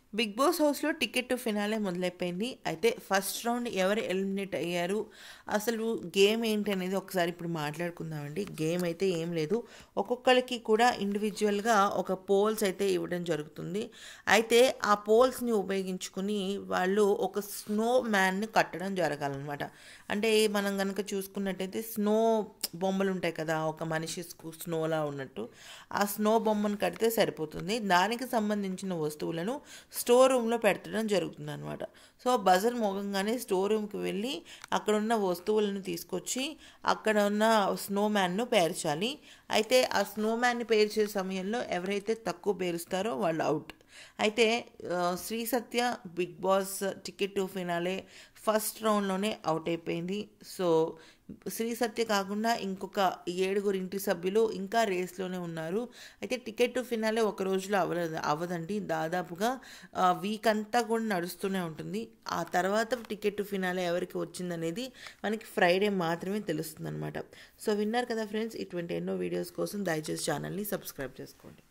big Boss హౌస్లో ticket to finale మొదలైపోయింది అయితే ఫస్ట్ రౌండ్ ఎవరు ఎలిమినేట్ అయ్యారు అసలు గేమ్ ఏంటి అనేది ఒకసారి ఇప్పుడు మాట్లాడుకుందామండి గేమ్ అయితే ఏం లేదు ఒక్కొక్కరికి కూడా ఇండివిజువల్గా ఒక పోల్స్ అయితే ఇవ్వడం జరుగుతుంది అయితే ఆ పోల్స్ని ఉపయోగించుకుని వాళ్ళు ఒక స్నో మ్యాన్ని కట్టడం జరగాలన్నమాట అంటే మనం కనుక చూసుకున్నట్టయితే స్నో బొమ్మలు ఉంటాయి కదా ఒక మనిషి స్నోలా ఉన్నట్టు ఆ స్నో బొమ్మను కడితే సరిపోతుంది దానికి సంబంధించిన వస్తువులను స్టోర్ రూమ్లో పెట్టడం జరుగుతుంది అనమాట సో బజర్ మోగంగానే స్టోర్ రూమ్కి వెళ్ళి అక్కడ ఉన్న వస్తువులను తీసుకొచ్చి అక్కడ ఉన్న స్నో మ్యాన్ను పేర్చాలి అయితే ఆ స్నో మ్యాన్ని పేర్చే సమయంలో ఎవరైతే తక్కువ పేరుస్తారో వాళ్ళు అవుట్ అయితే ఆ, Sri Satya Bigg Boss ticket to finale first రౌండ్లోనే అవుట్ అయిపోయింది సో శ్రీ సత్య కాకుండా ఇంకొక ఏడుగురు ఇంటి సభ్యులు ఇంకా రేస్లోనే ఉన్నారు అయితే టికెట్ టు ఫినాలే ఒక రోజులో అవ్వలేదు అవ్వదండి దాదాపుగా వీక్ అంతా కూడా నడుస్తూనే ఉంటుంది ఆ తర్వాత టికెట్ టు ఫినాలే ఎవరికి వచ్చిందనేది మనకి ఫ్రైడే మాత్రమే తెలుస్తుంది అనమాట సో విన్నారు కదా ఫ్రెండ్స్ ఇటువంటి ఎన్నో వీడియోస్ కోసం దయచేసి ఛానల్ని సబ్స్క్రైబ్ చేసుకోండి